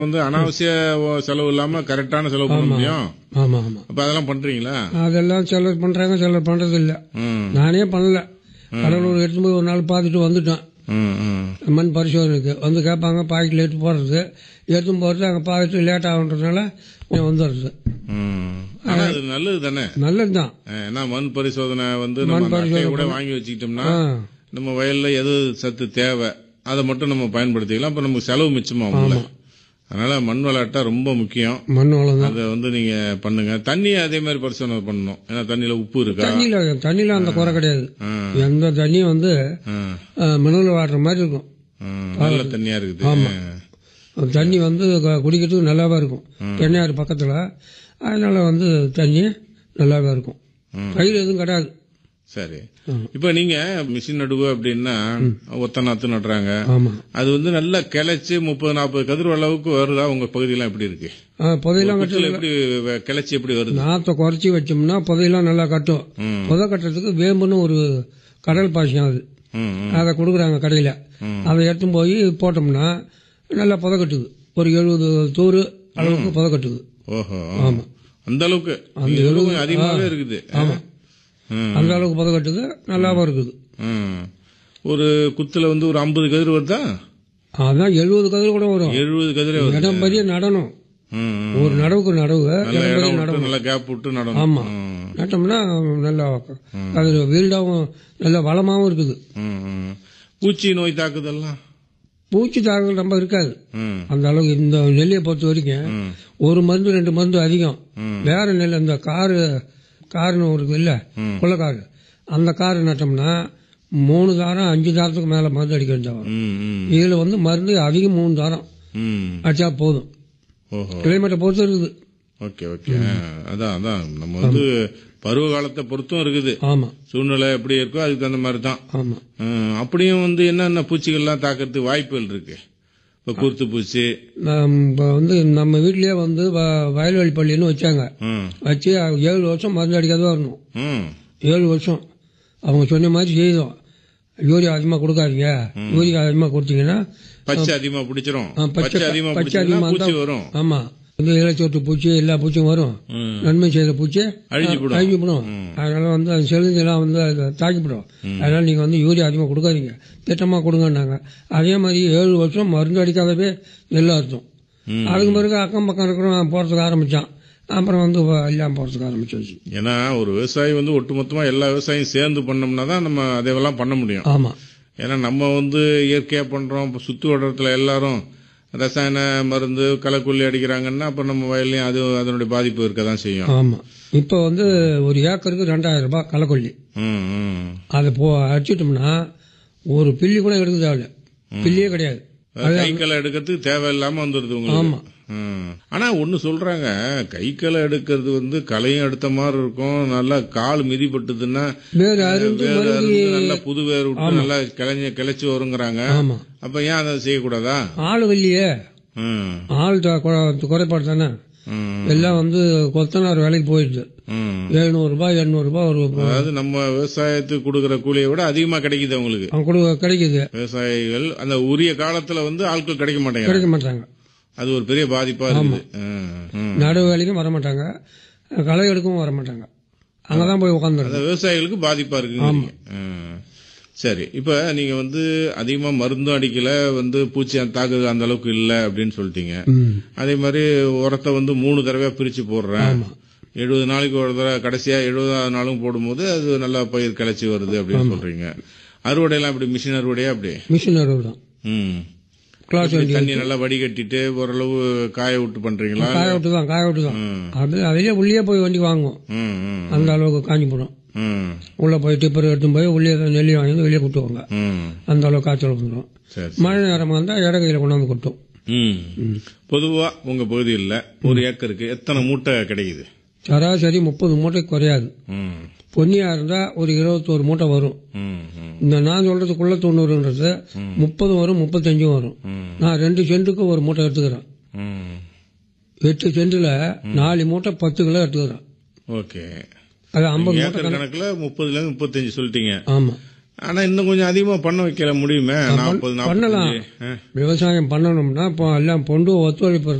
வந்து அனாவசிய செலவு இல்லாம கரெக்டான செலவு பண்ண முடியும் ஆமா ஆமா அப்ப அதெல்லாம் பண்றீங்களா அதெல்லாம் சிலர் பண்றாங்க சிலர் பண்றது இல்ல ம், நானே பண்ணல கடலூர் எடுத்து போய் ஒரு நாள் பார்த்துட்டு வந்துட்டேன் ம், ம். மண் பரிசோதனைக்கு வந்து கேட்பாங்க பாக்கெட்டில் எடுத்து போடுறது எடுத்து போகிறது அங்கே பார்த்துட்டு லேட் ஆகுன்றதுனால நான் வந்துடுறது ம். ஆனா அது நல்லது தானே நல்லது தான் ஏன்னா மண் பரிசோதனை வந்து நம்ம அந்த அட்டையை கூட வாங்கி வச்சுக்கிட்டோம்னா நம்ம வயல்ல எது சத்து தேவை அதை மட்டும் நம்ம பயன்படுத்திக்கலாம் அப்ப நமக்கு செலவு மிச்சமாகும்ல அதனால மண் வள அட்டை ரொம்ப முக்கியம் மண் வளம் தான் அதை வந்து நீங்க பண்ணுங்க தண்ணியை அதே மாதிரி பரிசோதனை பண்ணணும் ஏன்னா தண்ணியில உப்பு இருக்கா தண்ணியில் தண்ணியில் அந்த குறை கிடையாது ஆ, எந்த தண்ணியும் வந்து ஆ, மினரல் வாட்டர் மாதிரி இருக்கும் ம், நல்ல தண்ணியா இருக்குது அந்த தண்ணி வந்து க- குடிக்கிறதுக்கு நல்லாவே இருக்கும் தென்னையாறு பக்கத்தில் அதனால வந்து தண்ணி நல்லாவே இருக்கும் பயிர் எதுவும் கிடையாது சரி ம். இப்ப நீங்க மிஷின் நடுவு அப்படின்னா ஒத்த நாத்து நடுறாங்க ஆமாம் அது வந்து நல்லா கிளைச்சு முப்பது நாற்பது கதிர் அளவுக்கு வருதா உங்க பகுதியெல்லாம் எப்படி இருக்கு புதையெல்லாம் கட்டு குச்சில எப்படி வ- கிளைச்சி எப்படி வருது நாற்றை குறைச்சி வச்சோம்னா புதையெல்லாம் நல்லா கட்டும் ம். புதை கட்டுறதுக்கு வேம்புன்னு ஒரு கடல் பாசியம் அது ம், ம், அதை கொடுக்குறாங்க கடையில் ம். அதை எடுத்து போய் போட்டோம்னா நல்லா புதை கட்டுது ஒரு எழுபது தூறு அளவுக்கு புதை கட்டுது ஓஹோ ஆமாம் அந்த அளவுக்கு நீங்க சொல்றது கொஞ்சம் அதிகமாவே இருக்குது ம், அந்த அளவுக்கு புதை கட்டுது நல்லாவும் இருக்குது ம். ஒரு குத்துல வந்து ஒரு ஐம்பது கதிர் வருதா அதான் எழுபது கதிர் கூட வரும் எழுபது கதிரே வருது இடம் பெரிய நடணும் ம், ம். ஒரு நடவுக்கு நடவு நல்ல இடம் பெரிய இடம் நடவு விட்டு நல்லா கேப் விட்டு நடணும் ஆமா. ம், நட்டோம்னா நல்லா அது வீல்டாவும் நல்ல வளமாவும் இருக்குது ம், ம். பூச்சி நோய் தாக்குதல்லாம் பூச்சி தாக்குதல் ரொம்ப இருக்காது ம், அந்த அளவுக்கு இந்த நெல்லியை பொறுத்த வரைக்கும் ம், ஒரு மருந்து ரெண்டு மருந்து அதிகம் ம். வேற நெல் அந்த காரு காருன்னு ஒரு இல்ல ம். குள்ளக்காரு அந்த காரு நட்டோம்னா மூணு தாரம் அஞ்சு தாரத்துக்கு மேல மருந்து அடிக்க வேண்டியது ம், ம், இதுல வந்து மருந்து அதிகம் மூணு தாரம் ம். அடிச்சா போதும் ஓஹோ கிளைமேட்டை பொறுத்து இருக்குது ஓகே ஓகே அதான் அதான் நம்ம வந்து பருவ காலத்தை பொறுத்தும் இருக்குது ஆமா சூழ்நிலை எப்படி இருக்கோ அதுக்கு தகுந்த மாதிரி தான் ஆமா ம், அப்படியும் வந்து என்னென்ன பூச்சிகள்லாம் தாக்கிறதுக்கு வாய்ப்புகள் இருக்கு இப்ப குருத்து பூச்சி நம்ம இப்ப வந்து நம்ம வீட்லயே வந்து வ- வயல்வெளி பள்ளின்னு வச்சாங்க ம், வச்சு ஏழு வருஷம் மருந்து அடிக்காத வரணும் ம், ஏழு வருஷம் அவங்க சொன்ன மாதிரி செய்தோம் யூரியா அதிகமாக கொடுக்காதீங்க யூரியா அதிகமாக கொடுத்தீங்கன்னா பச்சை அதிகமா பிடிச்சிரும் ஆ, பச்சை- பச்சை அதிகமா பச்சை பிடிச்சா அதிகமா பூச்சி இருந்தா- வரும் ஆமா இந்த இலைச்சோட்டு பூச்சி எல்லா பூச்சியும் வரும் ம், நன்மை செய்த பூச்சி அழிஞ்சு போடும். அழிஞ்சுப்படும் அதனால வந்து அந்த செலுந்தெல்லாம் வந்து அதை தாக்கிவிடும் அதனால நீங்க வந்து யூரியா அதிகமாக கொடுக்காதீங்க திட்டமா கொடுங்கன்னாங்க அதே மாதிரி ஏழு வருஷம் மருந்து அடிக்காதவே நெல் அர்த்தம் ம். அதுக்கு பிறகு அக்கம் பக்கம் இருக்கிறவன் போறதுக்கு ஆரம்பிச்சான் அப்புறம் வந்து எல்லாம் போறதுக்கு ஆரம்பிச்சாச்சு ஏன்னா ஒரு விவசாயி வந்து ஒட்டுமொத்தமா எல்லா விவசாயியும் சேர்ந்து பண்ணோம்னா தான் நம்ம அதையெல்லாம் பண்ண முடியும் ஆமா ஏன்னா நம்ம வந்து இயற்கையா பண்றோம் இப்ப சுத்து வட்டாரத்துல எல்லாரும் ரசாயன மருந்து களைக்கொல்லி அடிக்கிறாங்கன்னா அப்ப நம்ம வயல்லையும் அது அதனுடைய பாதிப்பு இருக்க தான் செய்யும் ஆமா இப்போ வந்து ஒரு ஏக்கருக்கு ரெண்டாயிரம் ரூபாய் களைக்கொல்லி ம், ம். அதை போ அடிச்சிட்டோம்னா ஒரு பில்லி கூட எடுக்க தேவையில்ல பில்லியே கிடையாது அதாவது கை களை எடுக்கிறதுக்கு தேவையில்லாம வந்துருது உங்களுக்கு ஆமா ம். ஆனா ஒண்ணு சொல்றாங்க கை களை எடுக்கிறது வந்து களையும் எடுத்த மாதிரி இருக்கும் நல்லா கால் மிதிப்பட்டதுன்னா வேறு அருந்து வேர் மருந்தி அறுந்து நல்லா புது வேர் விட்டு நல்லா கிளைஞ்ச கிளைச்சு வருங்கிறாங்க ஆமா அப்ப ஏன் அதை செய்யக்கூடாதா ஆள் இல்லையே ம், ஆள் த- குறை- குறைபாடு தானே ம், எல்லாம் வந்து கொத்தனார் வேலைக்கு போயிடுது ம். எழுநூறு ரூபாய் எண்ணூறு ரூபாய் ஒரு அதாவது நம்ம விவசாயத்துக்கு கொடுக்கற கூலியை விட அதிகமா கிடைக்குது அவங்களுக்கு அவங்க கொடு கிடைக்குது விவசாயிகள் அந்த உரிய காலத்துல வந்து ஆட்கள் கிடைக்க மாட்டேங்கிறாங்க கிடைக்க மாட்டாங்க அது ஒரு பெரிய பாதிப்பா இருக்குது ம், ம். நடுவு வேலைக்கும் வர மாட்டாங்க களை எடுக்கவும் வர மாட்டாங்க அங்கதான் போய் உட்காந்துருது அந்த விவசாயிகளுக்கு பாதிப்பா இருக்குங்க ம். சரி இப்ப நீங்க வந்து அதிகமா மருந்தும் அடிக்கல வந்து பூச்சி தாக்குது அந்த அளவுக்கு இல்ல அப்படின்னு சொல்லிட்டீங்க அதே மாதிரி உரத்தை வந்து மூணு தடவையா பிரிச்சு போடுறேன் எழுபது நாளைக்கு ஒரு தடவை கடைசியா எழுபதாவது நாளும் போடும்போது அது நல்லா பயிர் கிளச்சி வருது அப்படின்னு சொல்றீங்க அறுவடை எல்லாம் இப்படி மிஷின் அறுவடையா அப்படி மிஷின் அறுவடை தான் ம் கிளாஸ் இப்படி தண்ணி நல்லா வடிகட்டிட்டு ஓரளவு காய விட்டு பண்றீங்களா காய விட்டு தான் காய விட்டு தான் ம். அது அதிலே உள்ளே போய் வண்டி வாங்குவோம் ம், ம், அந்த அளவுக்கு காஞ்சி போடும் ம், உள்ள போய் டிப்பர் எடுத்து போய் உள்ளே தான் நெல்லி வாங்கி வந்து வெளியே கொட்டுவாங்க ம். அந்த அளவுக்கு காய்ச்சல் வந்துடும் சரி மழை நேரமாக இருந்தால் இடகையில் கொண்டாந்து கொட்டும் ம். பொதுவா உங்க பகுதியில் ஒரு ஏக்கருக்கு எத்தனை மூட்டை கிடைக்குது சராசரி முப்பது மூட்டை குறையாது ம், பொன்னியா இருந்தா ஒரு இருபத்தோரு மூட்டை வரும் ம், ம், இந்த நான் சொல்றதுக்குள்ள தொண்ணூறுன்றது முப்பது வரும் முப்பத்தஞ்சும் வரும் ம், நான் ரெண்டு சென்ட்டுக்கு ஒரு மூட்டை எடுத்துக்கிறேன் ம். எட்டு சென்ட்ல நாலு மூட்டை பத்து கிலோ எடுத்துக்கிறேன் ஓகே அது ஐம்பது மூட்டை ஏக்கர் கணக்குல முப்பதுல இருந்து முப்பத்தஞ்சு சொல்லிட்டீங்க ஆமா ஆனா இன்னும் கொஞ்சம் அதிகமா பண்ண வைக்கல முடியுமே நாற்பது பண்ணலாம். நாற்பது விவசாயம் பண்ணணும்னா இப்போ எல்லாம் பொண்டு ஒத்துழைப்பு